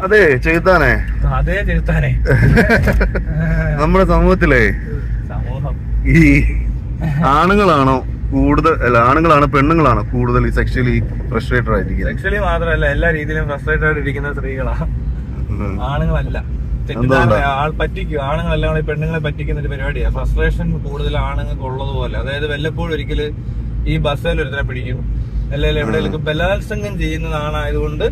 അതെ ചെയ്താനേ അതേ ചെറുത്താനെ നമ്മുടെ സമൂഹത്തിലെ സമൂഹം ഈ ആണുങ്ങളാണോ കൂടുതൽ അല്ല ആണുങ്ങളാണോ പെണ്ണുങ്ങളാണോ കൂടുതൽ ഈ സെക്ഷലി ഫ്രസ്ട്രേറ്റഡ് ആയിരിക്കുക സെക്ഷലി മാത്രമല്ല എല്ലാ രീതിയിലും ഫ്രസ്ട്രേറ്റഡ് ആയിട്ട് ഇരിക്കുന്ന സ്ത്രീകളാ ഉം. ആണുങ്ങളല്ല തെറ്റിദ്ധാരണ ആൾ പറ്റിക്കും ആണുങ്ങളെല്ലാം കൂടി പെണ്ണുങ്ങളെ പറ്റിക്കുന്ന ഒരു പരിപാടിയാണ് ഫ്രസ്ട്രേഷൻ കൂടുതൽ ആണുങ്ങൾക്ക് ഉള്ളതുപോലെ അതായത് വല്ലപ്പോഴും ഒരിക്കല് ഈ ബസ്സിൽ ഒരുത്തനെ പിടിക്കും അല്ലെങ്കിൽ എവിടെയെങ്കിലും ബലാത്സംഗം ചെയ്യുന്നത് ആണായതുകൊണ്ട്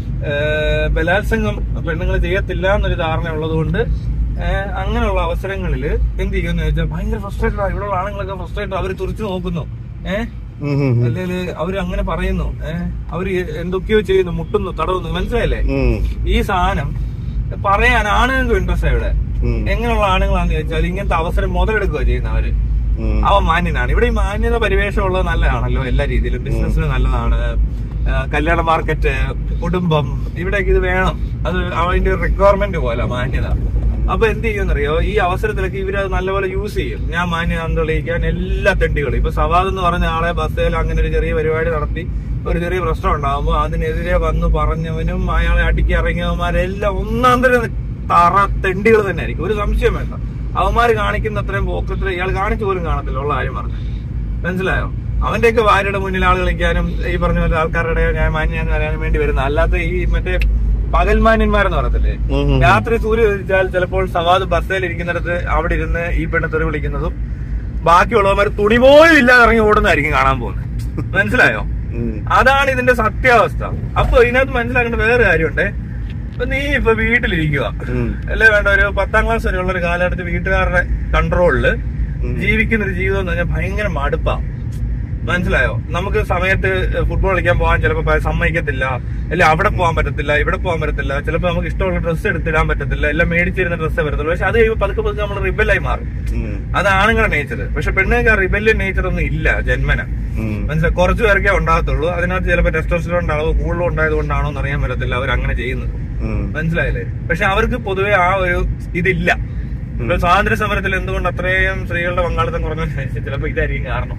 ഏഹ്, ബലാത്സംഗം പെണ്ണുങ്ങൾ ചെയ്യത്തില്ല എന്നൊരു ധാരണ ഉള്ളതുകൊണ്ട് ഏഹ്, അങ്ങനെയുള്ള അവസരങ്ങളിൽ എന്ത് ചെയ്യുമെന്ന് ചോദിച്ചാൽ ഭയങ്കര ഫ്രസ്ട്രേറ്റഡ് ഇവിടെയുള്ള ആണുങ്ങളൊക്കെ ഫ്രസ്ട്രേറ്റഡ് അവർ തുറച്ചു നോക്കുന്നു ഏഹ് ഉം, ഉം, ഉം. അല്ലെങ്കിൽ അവര് അങ്ങനെ പറയുന്നു ഏഹ് അവര് എന്തൊക്കെയോ ചെയ്യുന്നു മുട്ടുന്നു തടവുന്നു മനസ്സിലായില്ലേ ഉം, ഈ സാധനം പറയാൻ ആണുങ്ങൾക്ക് ഇൻട്രസ്റ്റ് ഇവിടെ ഉം, എങ്ങനെയുള്ള ആണുങ്ങളാന്ന് ചോദിച്ചാൽ ഇങ്ങനത്തെ അവസരം മുതലെടുക്കുക ചെയ്യുന്നവര് ഉം. അവ മാന്യനാണ് ഇവിടെ ഈ മാന്യത പരിവേഷം ഉള്ളത് നല്ലതാണല്ലോ എല്ലാ രീതിയിലും ബിസിനസ്സിന് നല്ലതാണ് ആ, കല്യാണ മാർക്കറ്റ് കുടുംബം ഇവിടേക്ക് ഇത് വേണം അത് അതിന്റെ റിക്വയർമെന്റ് പോലെ മാന്യത അപ്പൊ എന്ത് ചെയ്യുമെന്നറിയോ ഈ അവസരത്തിലൊക്കെ ഇവരത് നല്ലപോലെ യൂസ് ചെയ്യും ഞാൻ മാന്യത തെളിയിക്കാൻ എല്ലാ തെണ്ടികളും ഇപ്പൊ സവാദ് എന്ന് പറഞ്ഞ ആളെ ബസ്സിൽ അങ്ങനെ ഒരു ചെറിയ പരിപാടി നടത്തി ഒരു ചെറിയ പ്രശ്നം ഉണ്ടാകുമ്പോൾ അതിനെതിരെ വന്ന് പറഞ്ഞവനും അയാളെ അടിക്കി ഇറങ്ങിയവന്മാരെല്ലാം ഒന്നാം തരം തറ തെണ്ടികൾ തന്നെ ആയിരിക്കും ഒരു സംശയം വേണ്ട അവന്മാര് കാണിക്കുന്ന അത്രയും പോക്കത്തിൽ ഇയാൾ കാണിച്ചു പോലും കാണത്തില്ല ഉള്ള കാര്യം പറഞ്ഞു മനസ്സിലായോ അവന്റെയൊക്കെ ഭാര്യയുടെ മുന്നിൽ ആൾ കളിക്കാനും ഈ പറഞ്ഞ പോലെ ആൾക്കാരുടെ ഞാൻ മാന്യാന്ന് വരാനും വേണ്ടി വരുന്ന അല്ലാത്ത ഈ മറ്റേ പകൽമാന്യന്മാരെന്ന് പറയത്തില്ലേ ഉം, ഉം. രാത്രി സൂര്യ ഉദിച്ചാൽ ചിലപ്പോൾ സവാദ് ബസ്സിൽ ഇരിക്കുന്നിടത്ത് അവിടെ ഇരുന്ന് ഈ പെണ്ണ് തെറി വിളിക്കുന്നതും ബാക്കിയുള്ളവന്മാർ തുണി പോലും ഇല്ലാതെ ഇറങ്ങി ഓടുന്നതായിരിക്കും കാണാൻ പോകുന്നത് മനസ്സിലായോ ഉം. അതാണ് ഇതിന്റെ സത്യാവസ്ഥ അപ്പൊ ഇതിനകത്ത് മനസ്സിലാക്കേണ്ട വേറെ കാര്യമുണ്ട് ഇപ്പൊ നീ ഇപ്പൊ വീട്ടിലിരിക്കുക ഉം. അല്ലേ വേണ്ട ഒരു പത്താം ക്ലാസ് വരെയുള്ള ഒരു കാലഘട്ടത്തിൽ വീട്ടുകാരുടെ കൺട്രോളില് ഉം. ജീവിക്കുന്ന ഒരു ജീവിതം എന്ന് പറഞ്ഞാൽ ഭയങ്കര മടുപ്പാ മനസ്സിലായോ നമുക്ക് സമയത്ത് ഫുട്ബോൾ കളിക്കാൻ പോകാൻ ചിലപ്പോൾ സമ്മതിക്കത്തില്ല അല്ലെ അവിടെ പോകാൻ പറ്റത്തില്ല ഇവിടെ പോകാൻ പറ്റത്തില്ല ചിലപ്പോൾ നമുക്ക് ഇഷ്ടമുള്ള ഡ്രസ്സ് എടുത്തിടാൻ പറ്റത്തില്ല എല്ലാം മേടിച്ചിരുന്ന ഡ്രസ്സേ പറ്റത്തുള്ളൂ പക്ഷെ അത് കഴിയുമ്പോൾ പതുക്കെ പതുക്കെ നമ്മൾ റിബലായി മാറും ഉം. അത് ആണുങ്ങളുടെ നേച്ചർ പക്ഷെ പെണ്ണുങ്ങൾക്ക് ആ റിബല്യൻ നേച്ചർ ഒന്നും ഇല്ല ജന്മന ഉം. മനസ്സിലായി കുറച്ചു പേർക്കേ ഉണ്ടാകത്തുള്ളൂ അതിനകത്ത് ചിലപ്പോൾ ടെസ്റ്റോസ്റ്ററോണിന്റെ അളവ് കൂടുതൽ ഉണ്ടായത് കൊണ്ടാണോ എന്ന് അറിയാൻ പറ്റത്തില്ല അവർ അങ്ങനെ ചെയ്യുന്നത് ഉം. മനസ്സിലായില്ലേ പക്ഷെ അവർക്ക് പൊതുവെ ആ ഒരു ഇതില്ല ഇപ്പൊ സ്വാതന്ത്ര്യ സമരത്തിൽ എന്തുകൊണ്ട് അത്രയും സ്ത്രീകളുടെ പങ്കാളിത്തം കുറഞ്ഞ ചിലപ്പോ ഇതായിരിക്കും കാരണം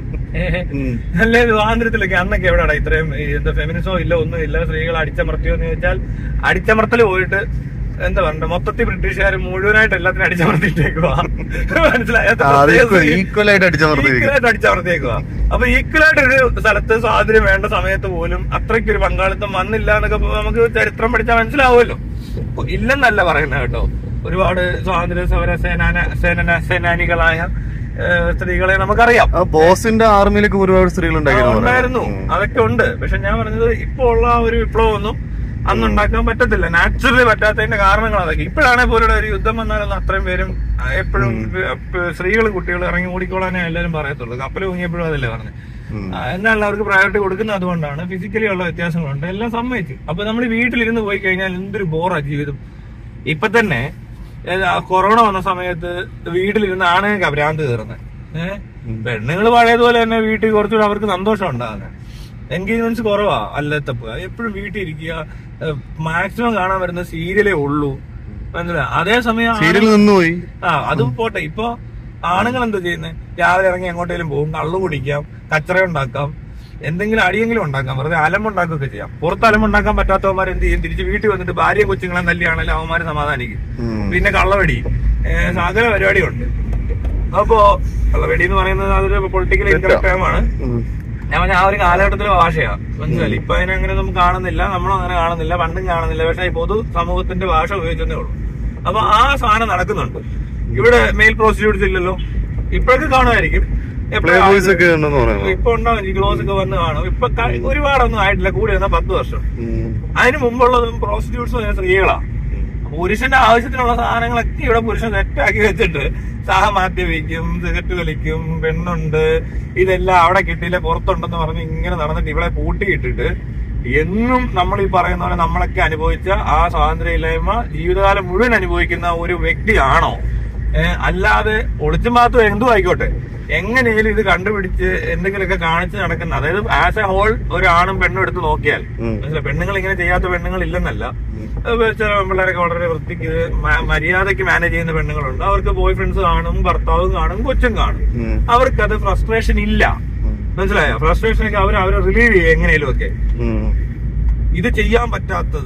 ഉം. അല്ലേ സ്വാതന്ത്ര്യത്തിലൊക്കെ അന്നൊക്കെ എവിടെയാണ് ഇത്രയും ഈ എന്താ ഫെമിനിസമോ ഇല്ല ഒന്നും ഇല്ല സ്ത്രീകൾ അടിച്ചമർത്തിയോ എന്ന് ചോദിച്ചാൽ അടിച്ചമർത്തൽ പോയിട്ട് എന്താ പറയണ്ട മൊത്തത്തിൽ ബ്രിട്ടീഷുകാർ മുഴുവനായിട്ട് എല്ലാത്തിനും അടിച്ചമർത്തിട്ടേക്കുവാ മനസ്സിലായോ ആ, അത് ഈക്വൽ ആയിട്ട് അടിച്ചമർത്തിയിരിക്കും ഈക്വലായിട്ട് അടിച്ചമർത്തിയേക്കുക അപ്പൊ ഈക്വലായിട്ട് ഒരു സ്ഥലത്ത് സ്വാതന്ത്ര്യം വേണ്ട സമയത്ത് പോലും അത്രയ്ക്ക് ഒരു പങ്കാളിത്തം വന്നില്ല എന്നൊക്കെ നമുക്ക് ചരിത്രം പഠിച്ചാൽ മനസ്സിലാവുമല്ലോ ഇല്ലെന്നല്ല പറയുന്നത് കേട്ടോ ഒരുപാട് സ്വാതന്ത്ര്യ സമര സേനാന സേനന സേനാനികളായ ഏഹ്, സ്ത്രീകളെ നമുക്കറിയാം ആ ബോസിന്റെ ആർമിയിലൊക്കെ ഒരുപാട് സ്ത്രീകൾ ആ, ഉണ്ടായിരുന്നു ഉണ്ടായിരുന്നു അതൊക്കെ ഉണ്ട് പക്ഷെ ഞാൻ പറഞ്ഞത് ഇപ്പൊ ഉള്ള ആ ഒരു വിപ്ലവമൊന്നും അന്ന് ഉണ്ടാക്കാൻ പറ്റത്തില്ല നാച്ചുറലി പറ്റാത്തതിന്റെ കാരണങ്ങൾ അതൊക്കെ ഇപ്പോഴാണെങ്കിൽ പോലും ഒരു യുദ്ധം വന്നാലൊന്നും അത്രയും പേരും എപ്പോഴും സ്ത്രീകളും കുട്ടികളും ഇറങ്ങി ഓടിക്കോളാനേ എല്ലാവരും പറയത്തുള്ളൂ കപ്പൽ പൊങ്ങിയപ്പോഴും അതല്ലേ പറഞ്ഞു എന്നാൽ അവർക്ക് പ്രയോറിറ്റി കൊടുക്കുന്നത് അതുകൊണ്ടാണ് ഫിസിക്കലി ഉള്ള വ്യത്യാസങ്ങളുണ്ട് എല്ലാം സമ്മതിച്ചു അപ്പൊ നമ്മൾ വീട്ടിലിരുന്ന് പോയി കഴിഞ്ഞാൽ എന്തൊരു ബോറാ ജീവിതം ഇപ്പൊ തന്നെ ഏത് ആ കൊറോണ വന്ന സമയത്ത് വീട്ടിലിരുന്ന് ആണുങ്ങൾക്ക് ഭ്രാന്ത് കയറുന്നത് ഏഹ് പെണ്ണുങ്ങൾ പഴയതുപോലെ തന്നെ വീട്ടിൽ കുറച്ചുകൂടെ അവർക്ക് സന്തോഷം ഉണ്ടാകുന്നത് എൻഗേജ്മെന്റ്സ് കുറവാ അല്ലത്തപ്പ് എപ്പോഴും വീട്ടിൽ ഇരിക്കുക മാക്സിമം കാണാൻ വരുന്ന സീരിയലേ ഉള്ളൂ മനസ്സിലായി അതേസമയം സീരിയൽ നിന്നുപോയി ആ അത് പോട്ടെ ഇപ്പൊ ആണുങ്ങൾ എന്താ ചെയ്യുന്നത് രാവിലെ ഇറങ്ങി എങ്ങോട്ടേലും പോകും കള്ളു കുടിക്കാം കച്ചറ ഉണ്ടാക്കാം എന്തെങ്കിലും അടിയെങ്കിലും ഉണ്ടാക്കാം വെറുതെ അലമുണ്ടാക്കുകയൊക്കെ ചെയ്യാം പുറത്ത് അലമുണ്ടാക്കാൻ പറ്റാത്തവന്മാർ എന്ത് ചെയ്യും തിരിച്ച് വീട്ടിൽ വന്നിട്ട് ഭാര്യ കൊച്ചുങ്ങളെ തല്ലിയാണെങ്കിലും അവന്മാര് സമാധാനിക്കും ഉം. പിന്നെ കള്ളവടി ഏ, സകല പരിപാടിയുണ്ട് അപ്പോ കള്ളവടി എന്ന് പറയുന്നത് അതൊരു പൊളിറ്റിക്കൽ ഇൻകറക്റ്റ് ടൈമാണ് ഉം. ഞാൻ പറഞ്ഞ ആ ഒരു കാലഘട്ടത്തിലെ ഭാഷയാ മനസ്സിലായി ഇപ്പൊ അതിനങ്ങനെ ഒന്നും കാണുന്നില്ല നമ്മളും അങ്ങനെ കാണുന്നില്ല പണ്ടും കാണുന്നില്ല പക്ഷെ ഈ പൊതു സമൂഹത്തിന്റെ ഭാഷ ഉപയോഗിച്ചതേ ഉള്ളൂ അപ്പൊ ആ സാധനം നടക്കുന്നുണ്ട് ഇവിടെ മെയിൽ പ്രോസ്റ്റിറ്റ്യൂട്ട്സ് ഇല്ലല്ലോ ഇപ്പോഴൊക്കെ കാണുമായിരിക്കും പ്ലേ ബോയ്സ് ഒക്കെ ഉണ്ടെന്ന് പറയുന്നത് ഇപ്പൊ ഉണ്ടാവും ഈ ഗ്ലോസ് ഒക്കെ വന്ന് കാണും ഇപ്പൊ ക- ഒരുപാടൊന്നും ആയിട്ടില്ല കൂടി വന്ന പത്ത് വർഷം ഉം. അതിന് മുമ്പുള്ളതും പ്രോസ്റ്റിറ്റ്യൂട്ട്സ് സ്ത്രീകളാ പുരുഷന്റെ ആവശ്യത്തിനുള്ള സാധനങ്ങളൊക്കെ ഇവിടെ പുരുഷൻ സെറ്റാക്കി വെച്ചിട്ട് സഹമാധ്യമിക്കും സിഗരറ്റ് വലിക്കും പെണ്ണുണ്ട് ഇതെല്ലാം അവിടെ കിട്ടിയില്ല പുറത്തുണ്ടെന്ന് പറഞ്ഞ് ഇങ്ങനെ നടന്നിട്ട് ഇവിടെ പൂട്ടിയിട്ടിട്ട് എന്നും നമ്മൾ ഈ പറയുന്ന പോലെ നമ്മളൊക്കെ അനുഭവിച്ച ആ സ്വാതന്ത്ര്യമില്ലായ്മ ജീവിതകാലം മുഴുവൻ അനുഭവിക്കുന്ന ഒരു വ്യക്തിയാണോ ഏഹ് അല്ലാതെ ഒളിച്ചും പാത്തും എന്തും ആയിക്കോട്ടെ എങ്ങനെയും ഇത് കണ്ടുപിടിച്ച് എന്തെങ്കിലുമൊക്കെ കാണിച്ച് നടക്കുന്ന അതായത് ആസ് എ ഹോൾ ഒരു ആണും പെണ്ണും എടുത്ത് നോക്കിയാൽ ഉം. മനസ്സിലായോ? പെണ്ണുങ്ങൾ ഇങ്ങനെ ചെയ്യാത്ത പെണ്ണുങ്ങൾ ഇല്ലെന്നല്ല അത് ചില പെൺപിള്ളേരൊക്കെ വളരെ വൃത്തിക്ക് മ- മര്യാദയ്ക്ക് മാനേജ് ചെയ്യുന്ന പെണ്ണുങ്ങളുണ്ട് അവർക്ക് ബോയ് ഫ്രണ്ട്സ് കാണും ഭർത്താവും കാണും കൊച്ചും കാണും ഉം. അവർക്ക് അത് ഫ്രസ്ട്രേഷൻ ഇല്ല മനസ്സിലായോ ഫ്രസ്ട്രേഷൻ ഒക്കെ അവർ അവരെ റിലീവ് ചെയ്യും എങ്ങനെയും ഒക്കെ ഉം. ഇത് ചെയ്യാൻ പറ്റാത്തത്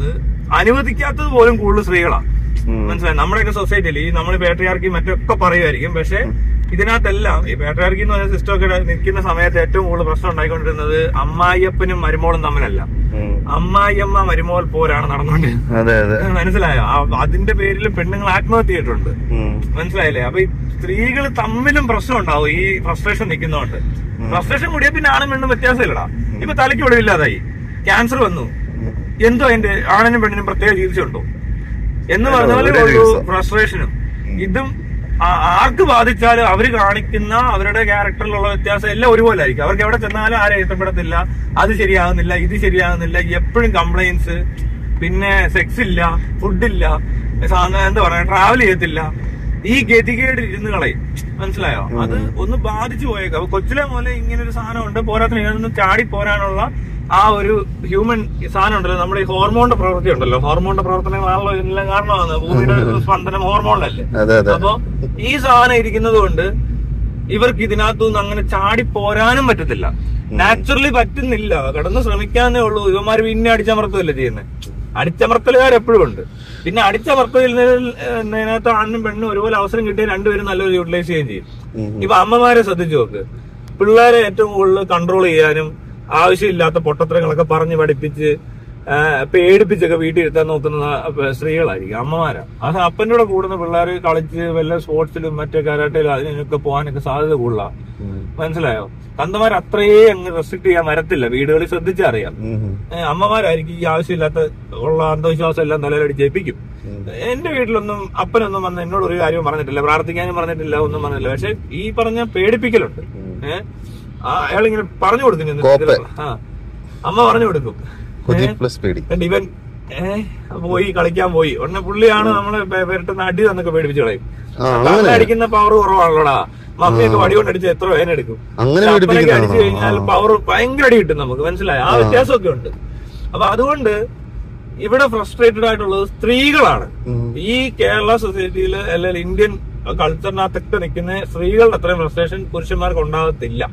അനുവദിക്കാത്തത് പോലും കൂടുതൽ സ്ത്രീകളാണ് ഉം. മനസ്സിലായി നമ്മുടെയൊക്കെ സൊസൈറ്റിയിൽ ഈ നമ്മൾ പേട്രിയാർക്കി മറ്റൊക്കെ പറയുമായിരിക്കും പക്ഷെ ഇതിനകത്തെല്ലാം ഈ പേട്രിയാർക്കി എന്ന് പറഞ്ഞ സിസ്റ്റം ഒക്കെ നിൽക്കുന്ന സമയത്ത് ഏറ്റവും കൂടുതൽ പ്രശ്നം ഉണ്ടായിക്കൊണ്ടിരുന്നത് അമ്മായിയപ്പനും മരുമോളും തമ്മിലല്ല ഉം. അമ്മായിയമ്മ മരുമോൾ പോരാണ് നടന്നുകൊണ്ടിരുന്നത് അതെ അതെ മനസ്സിലായോ ആ- അതിന്റെ പേരിൽ പെണ്ണുങ്ങൾ ആത്മഹത്യ ചെയ്തിട്ടുണ്ട് ഉം. മനസ്സിലായില്ലേ അപ്പൊ ഈ സ്ത്രീകൾ തമ്മിലും പ്രശ്നം ഉണ്ടാവും ഈ ഫ്രസ്ട്രേഷൻ നിൽക്കുന്നതുകൊണ്ട് ഫ്രസ്ട്രേഷൻ കൂടിയ പിന്നെ ആണും പെണ്ണും വ്യത്യാസമില്ലടാ ഇപ്പൊ തലയ്ക്ക് ഒളിവില്ലാതായി ക്യാൻസർ വന്നു എന്തോ അതിന്റെ ആണിനും പെണ്ണിനും പ്രത്യേക ചികിത്സയുണ്ടോ എന്ന് പറഞ്ഞ പോലെ ഒരേ ഒരു ചികിത്സ. ഫ്രസ്ട്രേഷനും ഇതും ആ- ആർക്ക് ബാധിച്ചാലും അവര് കാണിക്കുന്ന അവരുടെ ക്യാരക്ടറിലുള്ള വ്യത്യാസം എല്ലാം ഒരുപോലെ ആയിരിക്കും അവർക്ക് എവിടെ ചെന്നാലും ആരെ ഇഷ്ടപ്പെടത്തില്ല അത് ശരിയാകുന്നില്ല ഇത് ശരിയാകുന്നില്ല എപ്പോഴും കംപ്ലൈൻസ് പിന്നെ സെക്സ് ഇല്ല ഫുഡില്ല എന്താ പറയാ ട്രാവൽ ചെയ്യത്തില്ല ഈ ഗതികേട് ഇരുന്ന് കളയും മനസ്സിലായോ അത് ഒന്ന് ബാധിച്ചു പോയേക്കാം അപ്പൊ കൊച്ചിലെ പോലെ ഇങ്ങനെ ഒരു സാധനം ഉണ്ട് പോരാത്തിന് ഇതിനൊന്ന് ചാടി പോരാനുള്ള ആ ഒരു ഹ്യൂമൻ സാധനം ഉണ്ടല്ലോ നമ്മുടെ ഈ ഹോർമോണിന്റെ പ്രവൃത്തി ഉണ്ടല്ലോ ഹോർമോണിന്റെ പ്രവർത്തനമാണല്ലോ ഇതിനെല്ലാം കാരണമാണ് ഭൂമിയുടെ സ്പന്ദനം ഹോർമോണിലല്ലേ അതെ അതെ അപ്പൊ ഈ സാധനം ഇരിക്കുന്നത് കൊണ്ട് ഇവർക്ക് ഇതിനകത്തുനിന്ന് അങ്ങനെ ചാടി പോരാനും പറ്റത്തില്ല നാച്ചുറലി പറ്റുന്നില്ല കടന്ന് ശ്രമിക്കാന്നേ ഉള്ളൂ ഇവന്മാര് പിന്നെ അടിച്ചമർത്തുകയല്ലേ ചെയ്യുന്നത് അടിച്ചമർത്തലുകാർ എപ്പോഴും ഉണ്ട് പിന്നെ അടിച്ചമർത്തലിനകത്ത് ആണിനും പെണ്ണും ഒരുപോലെ അവസരം കിട്ടിയ രണ്ടുപേരും നല്ലൊരു യൂട്ടിലൈസ് ചെയ്യുകയും ചെയ്യും ഉം. ഇപ്പൊ അമ്മമാരെ ശ്രദ്ധിച്ചു നോക്ക് പിള്ളേരെ ഏറ്റവും കൂടുതൽ കൺട്രോൾ ചെയ്യാനും ആവശ്യമില്ലാത്ത പൊട്ടത്തരങ്ങളൊക്കെ പറഞ്ഞ് പഠിപ്പിച്ച് ആ, പേടിപ്പിച്ചൊക്കെ വീട്ടിൽ ഇരുത്താൻ നോക്കുന്ന ആ, സ്ത്രീകളായിരിക്കും അമ്മമാരാ അത് അപ്പൻ്റെ കൂടെ കൂടുന്ന പിള്ളേർ കളിച്ച് വല്ല സ്പോർട്സിലും മറ്റേ കരാട്ടയിലും അതിനൊക്കെ പോകാനൊക്കെ സാധ്യത കൂടുതലാണ് ഉം. മനസ്സിലായോ തന്തമാർ അത്രയേ അങ്ങ് റെസ്ട്രിക്ട് ചെയ്യാൻ വരത്തില്ല വീടുകളിൽ ശ്രദ്ധിച്ചറിയാം ഉം. ഏ, അമ്മമാരായിരിക്കും ഈ ആവശ്യമില്ലാത്ത ഉള്ള അന്ധവിശ്വാസം എല്ലാം തലയിലടിച്ചേൽപ്പിക്കും എന്റെ വീട്ടിലൊന്നും അപ്പനൊന്നും വന്ന് എന്നോട് ഒരു കാര്യം പറഞ്ഞിട്ടില്ല പ്രാർത്ഥിക്കാനും പറഞ്ഞിട്ടില്ല ഒന്നും പറഞ്ഞിട്ടില്ല പക്ഷെ ഈ പറഞ്ഞ പേടിപ്പിക്കലുണ്ട് ഏഹ് അയാളിങ്ങനെ പറഞ്ഞു കൊടുക്കും ഇതിന് കോപ്പെ. ആ അമ്മ പറഞ്ഞു കൊടുക്കും കൊതി ഏ? പ്ലസ് പേടി എന്നിട്ട് ഇവൻ ഏഹ് പോയി കളിക്കാൻ പോയി ഉടനെ പുള്ളിയാണ് നമ്മളെ പെ- പെരട്ടുന്ന അടി തന്നൊക്കെ പേടിപ്പിച്ച് കളയും ആ, അങ്ങനെ? തള്ള അടിക്കുന്ന പവർ കുറവാണല്ലോടാ മമ്മിയൊക്കെ വടി കൊണ്ട് അടിച്ച് എത്ര വേദന എടുക്കും അങ്ങനെ പക്ഷെ അപ്പനൊക്കെ പേടിപ്പിക്കുന്നതാണോ? അടിച്ചു കഴിഞ്ഞാൽ ആ. പവർ ഭയങ്കര അടി കിട്ടും നമുക്ക് മനസ്സിലായി ആ വ്യത്യാസമൊക്കെ ഉണ്ട് അപ്പൊ അതുകൊണ്ട് ഇവിടെ ഫ്രസ്ട്രേറ്റഡ് ആയിട്ടുള്ളത് സ്ത്രീകളാണ് ഉം. ഈ കേരള സൊസൈറ്റിയിൽ അല്ലെങ്കിൽ ഇന്ത്യൻ കൾച്ചറിനകത്തൊക്കെ നിൽക്കുന്ന സ്ത്രീകളുടെ അത്രയും ഫ്രസ്ട്രേഷൻ പുരുഷന്മാർക്ക് ഉണ്ടാകത്തില്ല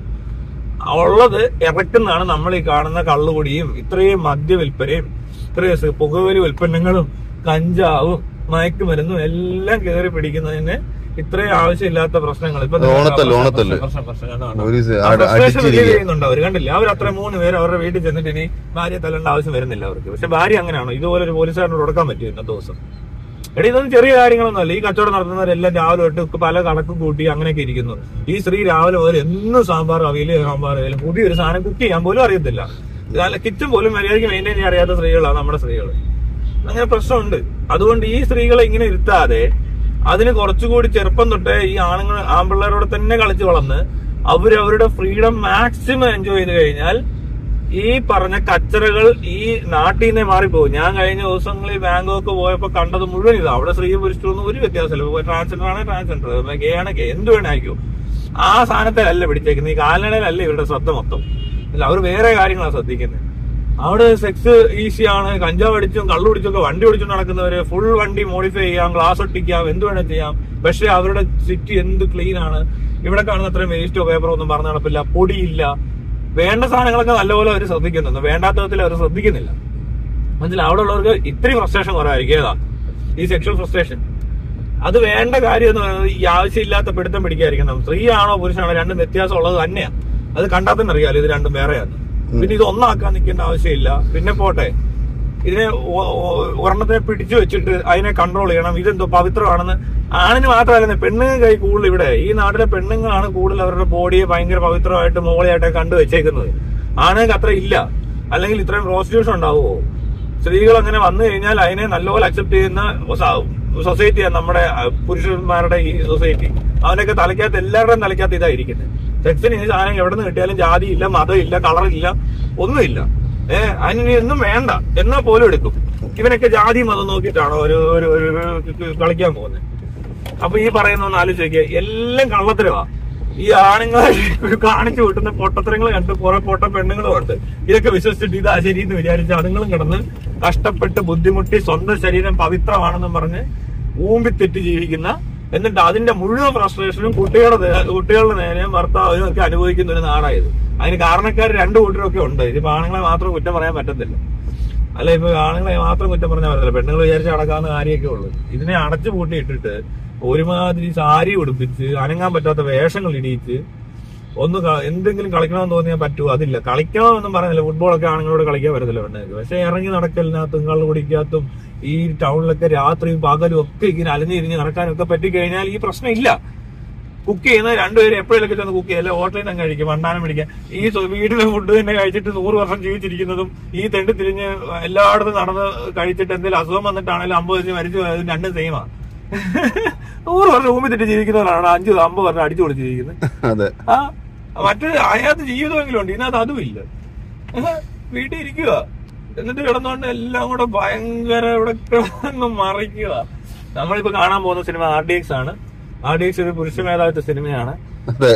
ഉള്ളത് ഇറക്കുന്നതാണ് നമ്മൾ ഈ കാണുന്ന കള്ളുകുടിയും ഇത്രയും മദ്യ വിൽപ്പനയും ഇത്രയും സ- പുകവലി ഉൽപ്പന്നങ്ങളും കഞ്ചാവും മയക്കുമരുന്നും എല്ലാം കയറി പിടിക്കുന്നതിന് ഇത്രയും ആവശ്യമില്ലാത്ത പ്രശ്നങ്ങൾ ഇപ്പൊ അത് ഓണത്തല്ല്, ഓണത്തല്ല്. പ്രശ്നം, പ്രശ്നം, കണ്ടോ, കണ്ടോ? ഒരു സ- ആ അടി- frustration relieve അടിച്ചിരിക്കുക. ചെയ്യുന്നുണ്ട് അവർ കണ്ടില്ല അവർ അത്ര മൂന്ന് പേര് അവരുടെ വീട്ടിൽ ചെന്നിട്ട് ഇനി ഭാര്യ തല്ലേണ്ട ആവശ്യം വരുന്നില്ല അവർക്ക് പക്ഷെ ഭാര്യ അങ്ങനെയാണോ ഇതുപോലെ ഒരു പോലീസുകാരനോട് കൊടുക്കാൻ പറ്റുമോ ഇന്നത്തെ ദിവസം എടീ ഇതൊന്നും ചെറിയ കാര്യങ്ങളൊന്നും അല്ല ഈ കച്ചവടം നടത്തുന്നവരെല്ലാം രാവിലെ തൊട്ട് പല കണക്കും കൂട്ടി അങ്ങനെയൊക്കെ ഇരിക്കുന്നു ഈ സ്ത്രീ രാവിലെ മുതൽ എന്നും സാമ്പാർ അവിയല് സാമ്പാർ അവിയല് പുതിയൊരു സാധനം കുക്ക് ചെയ്യാൻ പോലും അറിയത്തില്ല കിച്ചൺ പോലും മര്യാദയ്ക്ക് മെയിൻറ്റെയിൻ ചെയ്യാൻ അറിയാത്ത സ്ത്രീകളാണ് നമ്മുടെ സ്ത്രീകൾ അങ്ങനെ പ്രശ്നമുണ്ട് അതുകൊണ്ട് ഈ സ്ത്രീകളെ ഇങ്ങനെ ഇരുത്താതെ അതിന് കുറച്ചുകൂടി ചെറുപ്പം തൊട്ടേ ഈ ആണുങ്ങൾ ആൺപിള്ളേരോട് തന്നെ കളിച്ച് വളർന്ന് അവര് അവരുടെ ഫ്രീഡം മാക്സിമം എൻജോയ് ചെയ്ത് കഴിഞ്ഞാൽ ഈ പറഞ്ഞ കച്ചറകൾ ഈ നാട്ടിൽ നിന്നേ മാറിപ്പോകും ഞാൻ കഴിഞ്ഞ ദിവസങ്ങളിൽ ബാങ്കോക്ക് പോയപ്പോ കണ്ടത് മുഴുവൻ ഇതാ അവിടെ സ്ത്രീ പുരുഷനൊന്നും ഒരു വ്യത്യാസമില്ല ട്രാൻസ്ജെൻഡർ ആണ് ട്രാൻസ്ജെൻഡർ ഗേ ആണ് ഗേ എന്ത് വേണേ ആയിക്കോ ആ സാധനത്തിലല്ല പിടിച്ചേക്കുന്നത് ഈ കാൽനടയിലല്ല ഇവരുടെ ശ്രദ്ധ മൊത്തം ഇല്ല അവർ വേറെ കാര്യങ്ങളാണ് ശ്രദ്ധിക്കുന്നത് അവിടെ സെക്സ് ഈസിയാണ് കഞ്ചാവ് അടിച്ചും കള്ളു പിടിച്ചൊക്കെ വണ്ടി ഓടിച്ചും നടക്കുന്നവര് ഫുൾ വണ്ടി മോഡിഫൈ ചെയ്യാം ഗ്ലാസ് ഒട്ടിക്കാം എന്ത് വേണേ ചെയ്യാം പക്ഷെ അവരുടെ സിറ്റി എന്ത് ക്ലീൻ ആണ് ഇവിടെ കാണുന്ന അത്രയും വേസ്റ്റോ പേപ്പറോ ഒന്നും പറഞ്ഞു നടപ്പില്ല പൊടിയില്ല വേണ്ട സാധനങ്ങളൊക്കെ നല്ലപോലെ അവർ ശ്രദ്ധിക്കുന്നുണ്ട് വേണ്ടാത്ത വിധത്തിൽ അവർ ശ്രദ്ധിക്കുന്നില്ല മനസ്സിലായി അവിടെ ഉള്ളവർക്ക് ഇത്രയും ഫ്രസ്ട്രേഷൻ കുറവായിരിക്കും ഏതാ ഈ സെക്ഷൽ ഫ്രസ്ട്രേഷൻ അത് വേണ്ട കാര്യം എന്ന് പറയുന്നത് ഈ ആവശ്യമില്ലാത്ത പിടുത്തം പിടിക്കാതിരിക്കണം സ്ത്രീയാണോ പുരുഷനാണോ രണ്ടും വ്യത്യാസം ഉള്ളത് തന്നെയാ അത് കണ്ടാൽ തന്നെ അറിയാലോ ഇത് രണ്ടും വേറെയാണ് പിന്നെ ഇത് ഒന്നാക്കാൻ നിൽക്കേണ്ട ആവശ്യമില്ല പിന്നെ പോട്ടെ ഇതിനെ ഒ- ഒ- ഒരെണ്ണത്തിനെ പിടിച്ചു വെച്ചിട്ട് അതിനെ കൺട്രോൾ ചെയ്യണം ഇതെന്തോ പവിത്രമാണെന്ന് ആണിന് മാത്രമല്ല പെണ്ണുങ്ങൾ കൈ കൂടുതൽ ഇവിടെ ഈ നാട്ടിലെ പെണ്ണുങ്ങളാണ് കൂടുതൽ അവരുടെ ബോഡിയെ ഭയങ്കര പവിത്രമായിട്ട് മോളെയായിട്ട് കണ്ടു വെച്ചേക്കുന്നത് ആണുങ്ങൾക്ക് അത്ര ഇല്ല അല്ലെങ്കിൽ ഇത്രയും പ്രോസ്റ്റിറ്റ്യൂഷൻ ഉണ്ടാവുമോ സ്ത്രീകൾ അങ്ങനെ വന്നു കഴിഞ്ഞാൽ അതിനെ നല്ലപോലെ അക്സെപ്റ്റ് ചെയ്യുന്ന സൊസൈറ്റിയാണ് നമ്മുടെ അഹ്, പുരുഷന്മാരുടെ ഈ സൊസൈറ്റി അവനൊക്കെ തലയ്ക്കകത്ത് എല്ലാവരുടെയും തലയ്ക്കകത്ത് ഇതായിരിക്കുന്നത് സെക്സിന് ഈ സാധനം എവിടെ നിന്ന് കിട്ടിയാലും ജാതിയില്ല മതമില്ല കളറില്ല ഒന്നുമില്ല ഏഹ് അതിന് ഒന്നും വേണ്ട എന്നാ പോലും എടുക്കും ഇവനൊക്കെ ജാതി മതം നോക്കിയിട്ടാണോ ഒരു ഒരു ഒരു- ഒരു കളിക്കാൻ പോകുന്നത് അപ്പൊ ഈ പറയുന്ന ഒന്ന് ആലോചിക്കുക എല്ലാം കള്ളത്തരവാ ഈ ആണുങ്ങളെ കാണിച്ചു വിട്ടുന്ന പൊട്ടത്തരങ്ങൾ കണ്ട് കുറെ പൊട്ട പെണ്ണുങ്ങളും ഉണ്ട് ഇതൊക്കെ വിശ്വസിച്ചിട്ട് ഇതാ ശരി എന്ന് വിചാരിച്ച് അതുങ്ങളും കിടന്ന് കഷ്ടപ്പെട്ട് ബുദ്ധിമുട്ടി സ്വന്തം ശരീരം പവിത്രമാണെന്നും പറഞ്ഞ് ഊമ്പിത്തെറ്റ് ജീവിക്കുന്ന എന്നിട്ട് അതിന്റെ മുഴുവൻ ഫ്രസ്ട്രേഷനും കുട്ടികളുടെ നേ- കുട്ടികളുടെ നേരെയും ഭർത്താവിനും ഒക്കെ അനുഭവിക്കുന്ന ഒരു നാടായത് അതിന് കാരണക്കാർ രണ്ടു കൂട്ടരൊക്കെ ഉണ്ട് ഇതിപ്പോ ആണുങ്ങളെ മാത്രം കുറ്റം പറയാൻ പറ്റത്തില്ല അല്ല ഇപ്പൊ ആണുങ്ങളെ മാത്രം കുറ്റം പറഞ്ഞാൽ പറ്റില്ല പെണ്ണുങ്ങൾ വിചാരിച്ച് അടക്കാവുന്ന കാര്യമൊക്കെ ഉള്ളു ഇതിനെ അടച്ചു പൂട്ടി ഇട്ടിട്ട് ഒരുമാതിരി സാരി ഉടുപ്പിച്ച് അനങ്ങാൻ പറ്റാത്ത വേഷങ്ങൾ ഇടിയിച്ച് ഒന്ന് ക- എന്തെങ്കിലും കളിക്കണമെന്ന് തോന്നിയാൽ പറ്റുമോ അതില്ല കളിക്കണമെന്നും പറയുന്നില്ല ഫുട്ബോളൊക്കെ ആണുങ്ങളോട് കളിക്കാൻ പറ്റത്തില്ല പെണ്ണുങ്ങൾക്ക് പക്ഷെ ഇറങ്ങി നടക്കലിനകത്തും കള്ളു കുടിക്കാത്തും ഈ ടൗണിലൊക്കെ രാത്രിയും പകലും ഒക്കെ ഇങ്ങനെ അലഞ്ഞിരിഞ്ഞ് നടക്കാനൊക്കെ പറ്റിക്കഴിഞ്ഞാൽ ഈ പ്രശ്നം ഇല്ല കുക്ക് ചെയ്യുന്ന രണ്ടുപേരും എപ്പോഴൊക്കെ ചെന്ന് കുക്ക് ചെയ്യല്ലേ ഹോട്ടലിൽ നിന്ന് കഴിക്കും വണ്ടാനം പിടിക്കാൻ ഈ സ്വ- വീട്ടിലെ ഫുഡ് തന്നെ കഴിച്ചിട്ട് നൂറ് വർഷം ജീവിച്ചിരിക്കുന്നതും ഈ തെണ്ടി തിരിഞ്ഞ് എല്ലായിടത്തും നടന്ന് കഴിച്ചിട്ട് എന്തെങ്കിലും അസുഖം വന്നിട്ടാണെങ്കിലും അമ്പത് വെച്ച് മരിച്ചു പോയതും രണ്ടും സെയിമാ നൂറ് വർഷം ഭൂമി തെറ്റി ജീവിക്കുന്നവരാണ് അഞ്ച് അമ്പത് വർഷം അടിച്ചു പൊളിച്ച് ജീവിക്കുന്നത് അതെ ആ മറ്റൊരു അതിനകത്ത് ജീവിതമെങ്കിലും ഉണ്ട് ഇതിനകത്ത് അതും ഇല്ല വീട്ടിൽ ഇരിക്കുക എന്നിട്ട് കിടന്നുകൊണ്ട് എല്ലാം കൂടെ ഭയങ്കര ഇവിടെ കിടന്ന് മറിക്കുക നമ്മളിപ്പോ കാണാൻ പോകുന്ന സിനിമ ആർ ഡി എക്സ് ആണ് ആർ ഡി എക്സ് ഒരു പുരുഷ മേധാവിത്വ സിനിമയാണ് അതെ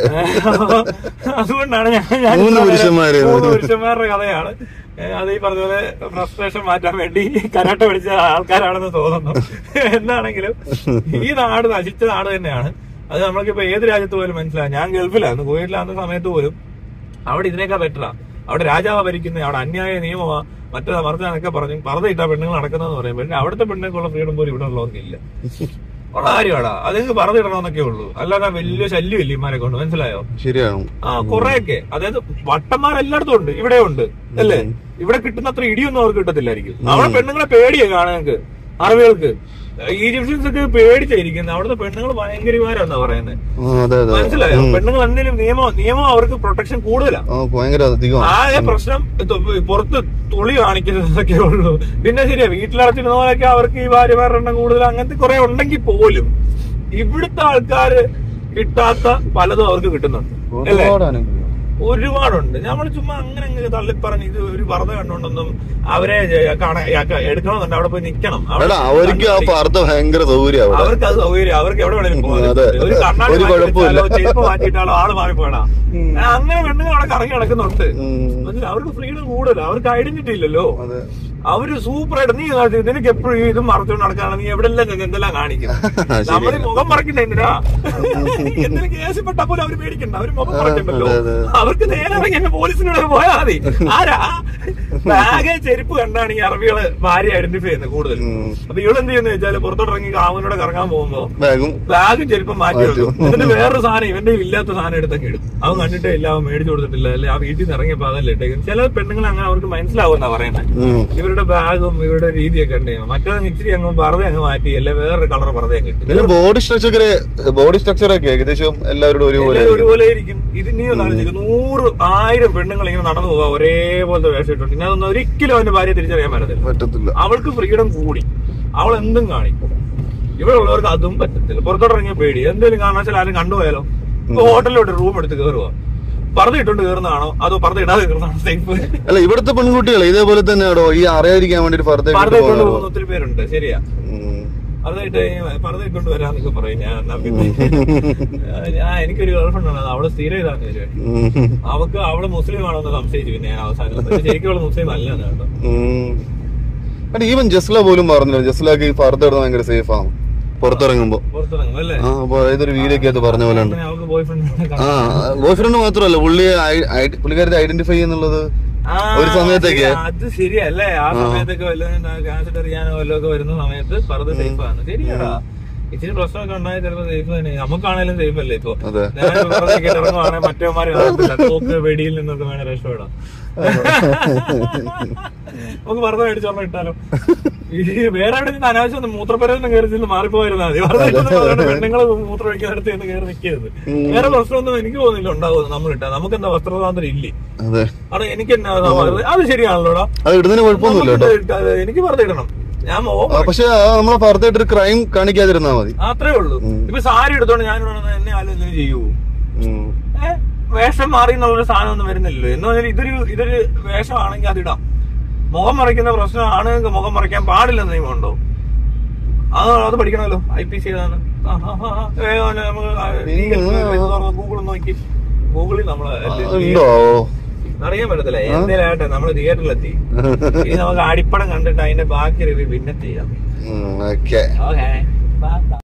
അതുകൊണ്ടാണ് ഞാൻ ഞാൻ മൂന്ന് ഇത്ര നേരം പുരുഷന്മാര്. മൂന്ന് പുരുഷന്മാരുടെ കഥയാണ് ഏ, അത് ഈ പറഞ്ഞ പോലെ ഫ്രസ്ട്രേഷൻ മാറ്റാൻ വേണ്ടി കരാട്ട പിടിച്ച ആൾക്കാരാണെന്ന് തോന്നുന്നു എന്താണെങ്കിലും ഈ നാട് നശിച്ച നാട് തന്നെയാണ് അത് നമ്മൾക്കിപ്പോ ഏത് രാജ്യത്ത് പോലും മനസ്സിലാവും ഞാൻ ഗൾഫിലായിരുന്നു കുവൈറ്റിലാകുന്ന സമയത്ത് പോലും അവിടെ ഇതിനേക്കാൾ ബെറ്ററാ അവിടെ രാജാവ് ഭരിക്കുന്ന അവിടെ അന്യായ നിയമമാ മറ്റേതാ മറിച്ചാന്നൊക്കെ പറഞ്ഞു പറത ഇട്ടാ പെണ്ണുങ്ങൾ നടക്കുന്നതെന്ന് പറയും പക്ഷെ അവിടുത്തെ പെണ്ണുങ്ങൾക്കുള്ള ഫ്രീഡം പോലും ഇവിടെ ഉള്ളവർക്കില്ല ഉള്ള കാര്യമാടാ അതെനിക്ക് പറത ഇടണമെന്നൊക്കെ ഉള്ളൂ അല്ലാതെ വലിയ ശല്യമില്ല ഇമാരെ കൊണ്ട് മനസ്സിലായോ ശരിയാണ് ആ കുറെയൊക്കെ അതായത് വട്ടന്മാർ എല്ലായിടത്തും ഉണ്ട് ഇവിടെ ഉണ്ട് അല്ലേ ഇവിടെ കിട്ടുന്ന അത്ര ഇടിയൊന്നും അവർക്ക് കിട്ടത്തില്ലായിരിക്കും അവിടെ പെണ്ണുങ്ങളെ പേടിയാ കാണാനൊക്കെ അറബികൾക്ക് ഈജിപ്ഷ്യൻസ് ഒക്കെ പേടിച്ചായിരിക്കുന്നത് അവിടുത്തെ പെണ്ണുങ്ങൾ ഭയങ്കരമാരെന്നാ പറയുന്നത് ആ, അതെ അതെ മനസ്സിലായോ പെണ്ണുങ്ങൾ എന്തെങ്കിലും നിയമം നിയമം അവർക്ക് പ്രൊട്ടക്ഷൻ കൂടുതലാ ആ ഭയങ്കര അധികം ആകെ പ്രശ്നം ഇത് പുറത്ത് തുളി കാണിക്കുന്നതൊക്കെ ഉള്ളൂ പിന്നെ ശരിയാ വീട്ടിലടച്ചിരുന്ന പോലെയൊക്കെ അവർക്ക് ഈ ഭാര്യമാരുടെ എണ്ണം കൂടുതൽ അങ്ങനത്തെ കുറെ ഉണ്ടെങ്കിൽ പോലും ഇവിടുത്തെ ആൾക്കാര് കിട്ടാത്ത പലതും അവർക്ക് കിട്ടുന്നുണ്ട് അല്ലേ ഒരുപാട് അനുഭവം ഒരുപാടുണ്ട് നമ്മൾ ചുമ്മാ അങ്ങനെ അങ്ങ് തള്ളിപ്പറഞ്ഞ് ഇത് ഒരു പറത കണ്ടുകൊണ്ടൊന്നും അവരെ കാണാൻ എടുക്കണമെന്നുണ്ട് അവിടെ പോയി നിക്കണം അവിടെ എടാ അവർക്ക് ആ പാർത്ത ഭയങ്കര സൗകര്യം അവിടെ അവർക്ക് അത് സൗകര്യം അവർക്ക് എവിടെ വേണേലും പോകാം അതെ. ഒരു കണ്ണാടി ഒരു മാറ്റി കുഴപ്പമില്ല. വെച്ചാലോ, ചെരുപ്പ് മാറ്റിയിട്ടാലോ ആള് മാറിപ്പോടാ അങ്ങനെ പെണ്ണുങ്ങൾ അവിടെ കറങ്ങി നടക്കുന്നുണ്ട് ഉം. മനസ്സിലായോ? അവർക്ക് ഫ്രീഡം കൂടുതൽ അവർക്ക് ഐഡന്റിറ്റി ഇല്ലല്ലോ അതെ അവര് സൂപ്പറായിട്ട് നീ കാണിച്ചു നിനക്ക് എപ്പോഴും ഇത് മറച്ചുകൊണ്ട് നടക്കാണ് നീ എവിടെല്ലാം നിന്ന് എന്തെല്ലാം കാണിക്കും നമ്മൾ മുഖം മറക്കണ്ട എന്തിനാ എന്തിനു കേസിൽപ്പെട്ട പോലും അവര് പേടിക്കണ്ട അവര് മുഖം മറക്കണ്ടല്ലോ അതെ, അതെ. അവർക്ക് നേരെ ഇറങ്ങി എന്നെ പോലീസിനോട് പോയാൽ മതി ആരാ ബാഗ് ചെരുപ്പ് കണ്ടാണ് ഈ അറബികള് ഭാര്യ ഐഡന്റിഫൈ ചെയ്യുന്നത് കൂടുതൽ ഉം. അപ്പൊ ഇവളെന്ത് ചെയ്യുന്ന വെച്ചാല് പുറത്തോട്ട് ഇറങ്ങി കാവനോടെ കറങ്ങാൻ പോകുമ്പോ ബാഗും ബാഗും ചെരുപ്പം മാറ്റി മാറ്റി വെക്കും വെക്കും. എന്നിട്ട് വേറൊരു സാധനം ഇവന്റെ ഇല്ലാത്ത സാധനം എടുത്തൊക്കെ ഇടും അവൻ കണ്ടിട്ടേ ഇല്ല അവൻ മേടിച്ചു കൊടുത്തിട്ടില്ല അല്ലെ ആ വീട്ടിൽ നിന്ന് ഇറങ്ങിയപ്പോ അതല്ലേ ഇട്ടേക്കും ചില പെണ്ണുങ്ങൾ അങ്ങനെ അവർക്ക് മനസ്സിലാവുന്ന പറയുന്നത് ഉം. ഇവരുടെ ബാഗും ഇവരുടെ രീതിയൊക്കെ ഉണ്ട് മറ്റേത് ഇച്ചിരി അങ്ങ് പറത അങ്ങ് മാറ്റി അല്ലെ വേറൊരു കളർ പറത അങ്ങ് ഇട്ടു പിന്നെ ബോഡി സ്ട്രക്ചർ ബോഡി സ്ട്രക്ചർ ഒക്കെ ഏകദേശം എല്ലാവരോടും ഒരുപോലെ എല്ലാവരും ഒരുപോലെ ഇരിക്കും ഇത് നീ ഒന്ന് ആലോചിക്കും നൂറ് ആയിരം പെണ്ണുങ്ങൾ ഇങ്ങനെ നടന്നു പോവാ ഒരേപോലത്തെ വേഷം ഇട്ടുണ്ട് ഇനി അതൊന്നും ഒരിക്കലും അവന്റെ ഭാര്യ തിരിച്ചറിയാൻ പറ്റത്തില്ല പറ്റത്തില്ല അവൾക്ക് ഫ്രീഡം കൂടി അവൾ എന്തും കാണിക്കും ഇവിടെ ഉള്ളവർക്ക് അതും പറ്റത്തില്ല പുറത്തോട്ട് ഇറങ്ങിയ പേടി എന്തെങ്കിലും കാണാൻ വെച്ചാൽ ആരും കണ്ടുപോയാലോ ഇപ്പൊ ഹോട്ടലിലോട്ട് റൂം എടുത്ത് കയറുക പറത ഇട്ടുകൊണ്ട് കയറുന്നതാണോ അതോ പറത ഇടാതെ കയറുന്നതാണോ സേഫ് അല്ല ഇവിടുത്തെ പെൺകുട്ടികൾ ഇതേപോലെ തന്നെയാണോ ഈ അറിയാതിരിക്കാൻ വേണ്ടിട്ട് ഫർദ പറത ഇട്ടുകൊണ്ട് പോകുന്ന ഒത്തിരി പേരുണ്ട് ശരിയാ ഉം. പറത ഇട്ട് പറത ഇട്ടുകൊണ്ട് വരാന്നൊക്കെ പറയും ഞാൻ എന്നാ പിന്നെ ഞാൻ എനിക്കൊരു ഗേൾഫ്രണ്ട് ആണ് അവള് സ്ഥിരം ഇതാന്ന് പരിപാടി ഉം. അവക്ക് അവള് മുസ്ലിം ആണോന്ന് സംശയിച്ചു പിന്നെ ഞാൻ അവസാനം പക്ഷെ ശരിക്കും അവള് മുസ്ലിം അല്ലെന്ന് കേട്ടോ ഉം. എടാ ഈവൻ ജസ്ല പോലും പറഞ്ഞില്ല ജസ്ലക്ക് ഈ ഫർദ ഇടുന്നത് ഭയങ്കര സേഫ് ആണ് പുറത്തിറങ്ങുമ്പോ പുറത്തിറങ്ങും അല്ലേ ആ അപ്പൊ ഏതൊരു വീഡിയോ ഒക്കെ അത് പറഞ്ഞ പോലെ ഉണ്ട് പിന്നെ അവൾക്ക് ബോയ് ഫ്രണ്ട് ആ ബോയ് ഫ്രണ്ട് മാത്രമല്ല പുള്ളിയെ പുള്ളിക്കാരത്തെ ഐഡന്റിഫൈ ചെയ്യുന്നുള്ളത് ആ, ഒരു സമയത്തൊക്കെ. ശരി, അത് ശരിയല്ലേ ആ സമയത്തൊക്കെ വല്ലതും കാസറ്റ് അറിയാനോ വല്ലതും ഒക്കെ വരുന്ന സമയത്ത് പറഞ്ഞത് സേഫ് ആണ് ശരിയാടാ ഇച്ചിരി പ്രശ്നമൊക്കെ ഉണ്ടായ ചിലപ്പോ സേഫ് തന്നെ നമുക്കാണേലും സേഫ് അല്ലേ ഇപ്പൊ അതെ ഞാൻ വെറുതെ കേട്ട് ഇറങ്ങുവാണെങ്കിൽ മറ്റേമാര് കാണത്തില്ല തോക്ക് വെടിയിൽ നിന്നൊക്കെ വേണേ രക്ഷപ്പെടാം നമുക്ക് വെറുതെ മേടിച്ചോർമ്മ ഇട്ടാലോ ഈ വേറെ എവിടെ നിന്ന് അനാവശ്യം മൂത്രപ്പരന്ന് കയറി ചെന്ന് മാറിപ്പോയിരുന്നാ മതി വെറുതെ ഇട്ടൊന്നും അതുകൊണ്ട് പെണ്ണുങ്ങള് മൂത്രം ഒഴിക്കുന്നിടത്ത് നിന്ന് കയറി നിൽക്കരുത് വേറെ പ്രശ്നമൊന്നും എനിക്ക് തോന്നുന്നില്ല ഉണ്ടാവും നമ്മൾ ഇട്ടാ നമുക്ക് എന്താ വസ്ത്രസ്വാതന്ത്ര്യം ഇല്ലേ അതെ അവിടെ എനിക്ക് എന്നാ അത് ശരിയാണല്ലോടാ അത് ഇടുന്നതിന് കുഴപ്പമൊന്നുമില്ല കേട്ടോ നമുക്ക് ഇട്ട- എനിക്ക് വെറുതെ ഇടണം ഞാൻ മോഹം ആ, പക്ഷെ ആ നമ്മളെ ഫർദ ഇട്ടൊരു ക്രൈം കാണിക്കാതിരുന്നാ മതി അത്രേ ഉള്ളൂ ഇപ്പൊ സാരി എടുത്തോണ്ട് ഞാൻ ഇവിടെ വന്ന് എന്നെ ആരും എന്തിനു ചെയ്യൂ ഉം. ഏ? വേഷം മാറി എന്നുള്ളൊരു സാധനം ഒന്നും വരുന്നില്ലല്ലോ എന്ന് പറഞ്ഞാൽ ഇതൊരു ഇതൊരു വേഷമാണെങ്കിൽ അതിടാം മുഖം മറയ്ക്കുന്ന പ്രശ്നമാണ് മുഖം മറയ്ക്കാൻ പാടില്ലെന്ന് നിയമമുണ്ടോ അത് അത് പഠിക്കണമല്ലോ ഐ പി സി ഏതാണ് ആ, ആ, ആ, ആ. വേഗം തന്നെ നമുക്ക് ആ, ഗൂഗിൾ നോക്കി ഗൂഗിളിൽ നമ്മള് ഉണ്ടോ അറിയാൻ പറ്റത്തില്ല എന്തേലാട്ടെ നമ്മള് തിയേറ്ററിലെത്തി ഇനി നമുക്ക് അടിപ്പടം കണ്ടിട്ട് അതിന്റെ ബാക്കി റിവ്യൂ പിന്നെ ചെയ്യാം ഓക്കെ ഓക്കെ